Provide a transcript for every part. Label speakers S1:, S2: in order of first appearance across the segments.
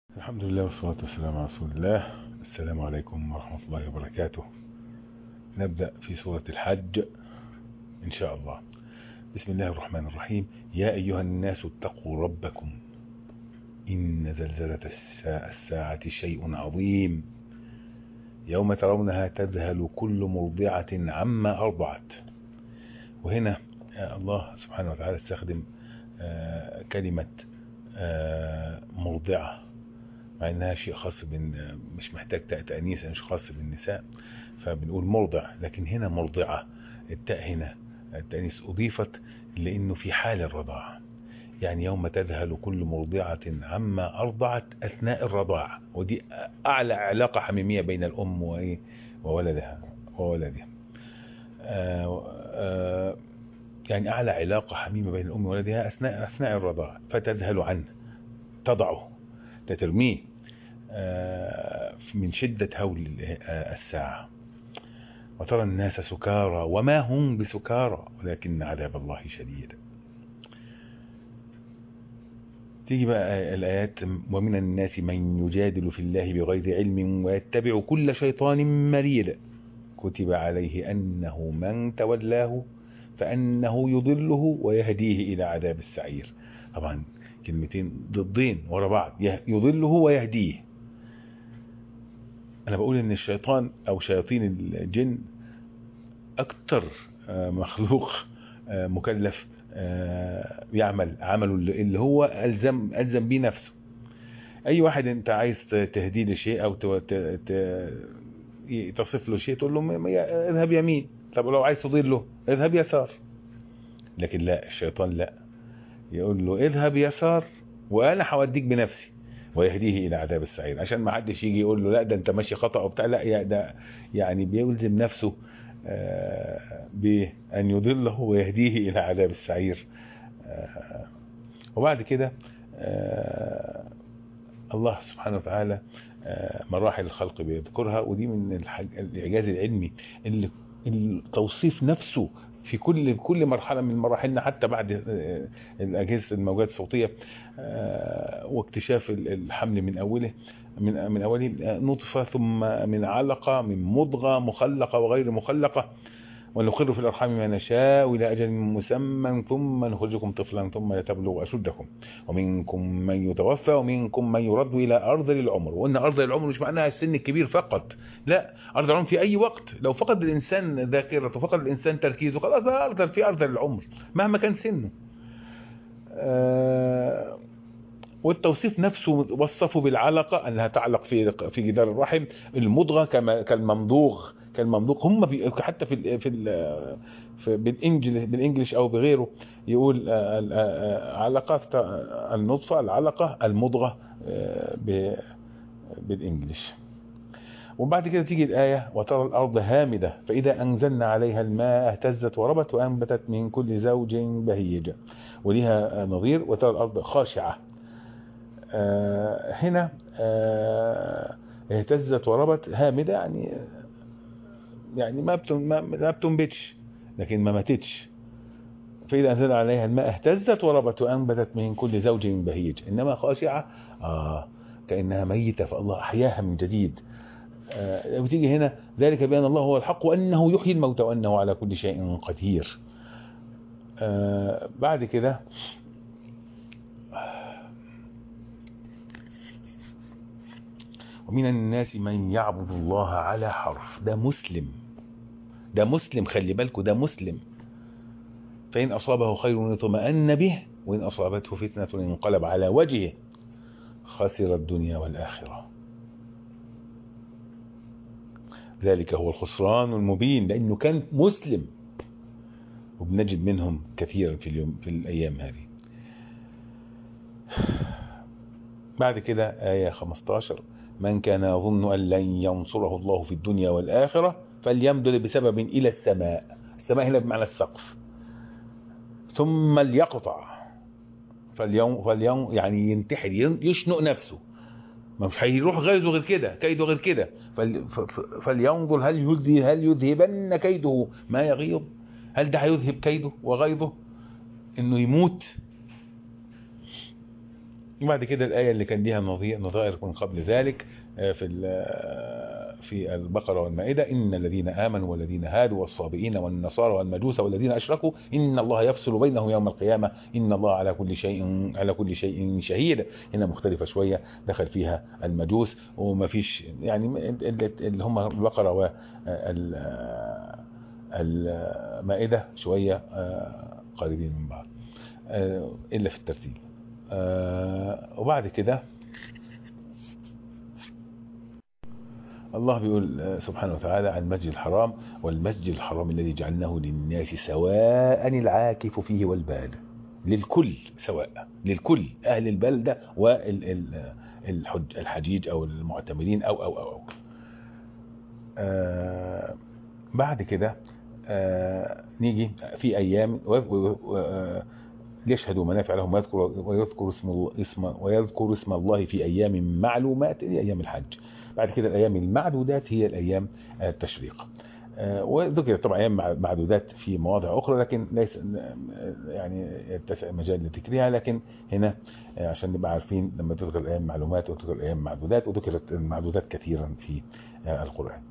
S1: الحمد لله والصلاة والسلام على رسول الله السلام عليكم ورحمة الله وبركاته نبدأ في سورة الحج إن شاء الله بسم الله الرحمن الرحيم يا أيها الناس اتقوا ربكم إن زلزلة الساعة شيء عظيم يوم ترونها تذهل كل مرضعة عما أرضعت وهنا الله سبحانه وتعالى استخدم كلمة مرضعة مع انها شيء خاص بن مش محتاج تاء تانيث مش خاص بالنساء فبنقول مرضع لكن هنا مرضعه التاء هنا التانيث اضيفت لانه في حال الرضاعه يعني يوم تذهل كل مرضعة عما أرضعت أثناء الرضاعة ودي أعلى علاقة حميمية بين الأم وولدها وولدها آآ آآ يعني أعلى علاقة حميمة بين الأم وولدها أثناء أثناء الرضاعة فتذهل عنه تضعه ترميه من شدة هول الساعة وترى الناس سكارى وما هم بسكارى ولكن عذاب الله شديد تيجي بقى الآيات ومن الناس من يجادل في الله بغير علم ويتبع كل شيطان مريد كتب عليه أنه من تولاه فأنه يضله ويهديه إلى عذاب السعير طبعا كلمتين ضدين ورا بعض يضله ويهديه انا بقول ان الشيطان او شياطين الجن اكتر مخلوق مكلف يعمل عمله اللي هو الزم الزم بيه نفسه اي واحد انت عايز تهديه لشيء او تصف له شيء تقول له اذهب يمين طب لو عايز تضير له اذهب يسار لكن لا الشيطان لا يقول له اذهب يسار وانا هوديك بنفسي ويهديه الى عذاب السعير عشان ما حدش يجي يقول له لا ده انت ماشي خطا وبتاع لا يا ده يعني بيلزم نفسه بان يضله ويهديه الى عذاب السعير وبعد كده الله سبحانه وتعالى مراحل الخلق بيذكرها ودي من الاعجاز العلمي اللي التوصيف نفسه في كل كل مرحله من مراحلنا حتى بعد الاجهزه الموجات الصوتيه واكتشاف الحمل من اوله من من اوله نطفه ثم من علقه من مضغه مخلقه وغير مخلقه ونقر في الارحام ما نشاء الى اجل مسمى ثم نخرجكم طفلا ثم لتبلغوا اشدكم ومنكم من يتوفى ومنكم من يرد الى ارض العمر وان ارض العمر مش معناها السن الكبير فقط لا ارض العمر في اي وقت لو فقد الانسان ذاكرته فقد الانسان تركيزه خلاص ده ارض في ارض العمر مهما كان سنه آه والتوصيف نفسه وصفه بالعلقه انها تعلق في في جدار الرحم المضغه كما كالممضوغ كالممضوغ هم بي حتى في ال في, ال في بالانجلش بالانجلش او بغيره يقول علقه النطفه العلقه المضغه بالانجلش وبعد كده تيجي الآية وترى الأرض هامدة فإذا أنزلنا عليها الماء اهتزت وربت وأنبتت من كل زوج بهيج ولها نظير وترى الأرض خاشعة آه هنا آه اهتزت وربت هامدة يعني يعني ما ما بتنبتش لكن ما ماتتش فإذا أنزل عليها الماء اهتزت وربت وأنبتت من كل زوج بهيج إنما خاشعة آه كأنها ميتة فالله أحياها من جديد آه وتيجي هنا ذلك بأن الله هو الحق وأنه يحيي الموتى وأنه على كل شيء قدير آه بعد كده ومن الناس من يعبد الله على حرف ده مسلم ده مسلم خلي بالكم ده مسلم فإن أصابه خير اطمأن به وإن أصابته فتنة انقلب على وجهه خسر الدنيا والآخرة ذلك هو الخسران المبين لأنه كان مسلم وبنجد منهم كثيرا في اليوم في الأيام هذه بعد كده آية 15 من كان يظن أن لن ينصره الله في الدنيا والآخرة فليمدد بسبب إلى السماء السماء هنا بمعنى السقف ثم ليقطع فاليوم فاليوم يعني ينتحر يشنق نفسه ما مش هيروح غيظه غير كده كيده غير كده فلينظر هل يذهب هل يذهبن كيده ما يغيظ هل ده هيذهب كيده وغيظه انه يموت وبعد كده الآية اللي كان ليها نظير نظائر من قبل ذلك في في البقرة والمائدة إن الذين آمنوا والذين هادوا والصابئين والنصارى والمجوس والذين أشركوا إن الله يفصل بينهم يوم القيامة إن الله على كل شيء على كل شيء شهيد هنا مختلفة شوية دخل فيها المجوس وما فيش يعني اللي هم البقرة والمائدة شوية قريبين من بعض إلا في الترتيب وبعد كده الله بيقول سبحانه وتعالى عن المسجد الحرام والمسجد الحرام الذي جعلناه للناس سواء العاكف فيه والباد للكل سواء للكل أهل البلدة والحجيج أو المعتمرين أو أو أو, أو. آه بعد كده آه نيجي في أيام يشهدوا منافع لهم ويذكر ويذكر اسم الله اسم ويذكر اسم الله في ايام معلومات هي ايام الحج بعد كده الايام المعدودات هي الايام التشريق وذكر طبعا ايام معدودات في مواضع اخرى لكن ليس يعني يتسع مجال لذكرها لكن هنا عشان نبقى عارفين لما تذكر الايام معلومات وتذكر الايام معدودات وذكرت المعدودات كثيرا في القران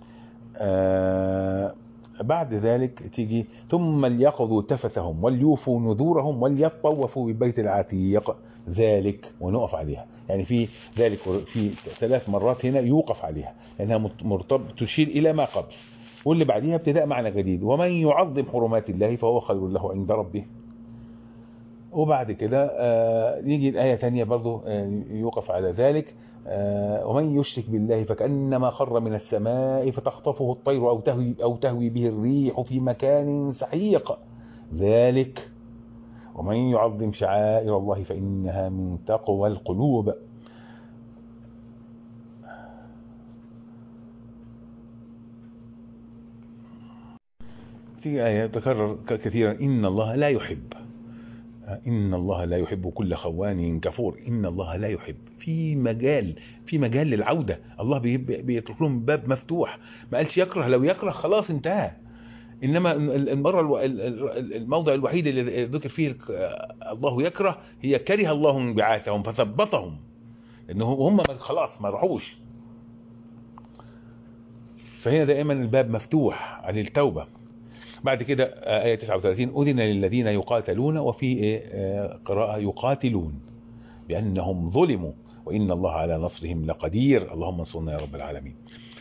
S1: بعد ذلك تيجي ثم ليقضوا تفثهم وليوفوا نذورهم وليطوفوا بالبيت العتيق ذلك ونقف عليها يعني في ذلك في ثلاث مرات هنا يوقف عليها لانها مرتبط تشير الى ما قبل واللي بعديها ابتداء معنى جديد ومن يعظم حرمات الله فهو خير له عند ربه وبعد كده يجي الآية ثانية برضو يوقف على ذلك ومن يشرك بالله فكأنما خر من السماء فتخطفه الطير أو تهوي, أو تهوي به الريح في مكان سحيق ذلك ومن يعظم شعائر الله فإنها من تقوى القلوب في آية تكرر كثيرا إن الله لا يحب إن الله لا يحب كل خوان كفور إن الله لا يحب في مجال في مجال للعودة الله بيترك لهم باب مفتوح ما قالش يكره لو يكره خلاص انتهى إنما المرة الموضع الوحيد اللي ذكر فيه الله يكره هي كره الله انبعاثهم فثبطهم لأنه هم خلاص ما راحوش فهنا دائما الباب مفتوح عن التوبة بعد كده آية 39 أذن للذين يقاتلون وفي قراءة يقاتلون بأنهم ظلموا وإن الله على نصرهم لقدير اللهم انصرنا يا رب العالمين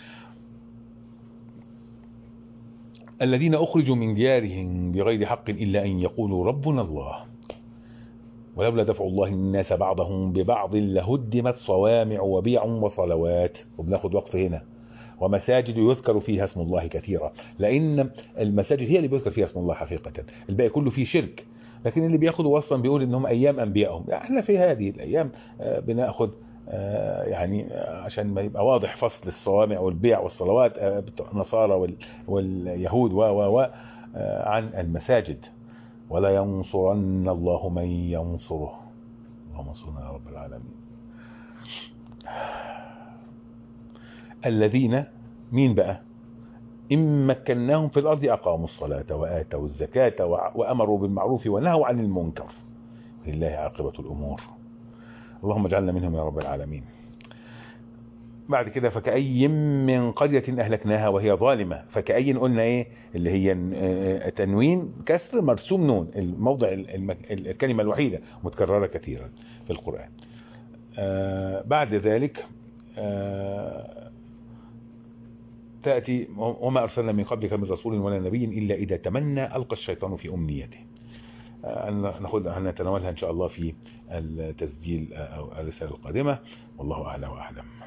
S1: الذين أخرجوا من ديارهم بغير حق إلا أن يقولوا ربنا الله ولولا دفع الله الناس بعضهم ببعض لهدمت صوامع وبيع وصلوات وبناخد وقف هنا ومساجد يذكر فيها اسم الله كثيرا لأن المساجد هي اللي بيذكر فيها اسم الله حقيقة الباقي كله فيه شرك لكن اللي بياخدوا وصلا بيقول انهم ايام انبيائهم احنا في هذه الايام بناخذ يعني عشان ما يبقى واضح فصل الصوامع والبيع والصلوات بتوع النصارى واليهود و و عن المساجد ولا ينصرن الله من ينصره اللهم صل يا رب العالمين الذين مين بقى إن مكناهم في الأرض أقاموا الصلاة وآتوا الزكاة وأمروا بالمعروف ونهوا عن المنكر لله عاقبة الأمور اللهم اجعلنا منهم يا رب العالمين بعد كده فكأي من قرية أهلكناها وهي ظالمة فكأي قلنا إيه اللي هي تنوين كسر مرسوم نون الموضع الكلمة الوحيدة متكررة كثيرا في القرآن آه بعد ذلك آه تأتي وما أرسلنا من قبلك من رسول ولا نبي إلا إذا تمنى ألقى الشيطان في أمنيته ناخذ هنتناولها إن شاء الله في التسجيل أو الرسالة القادمة والله أعلى وأعلم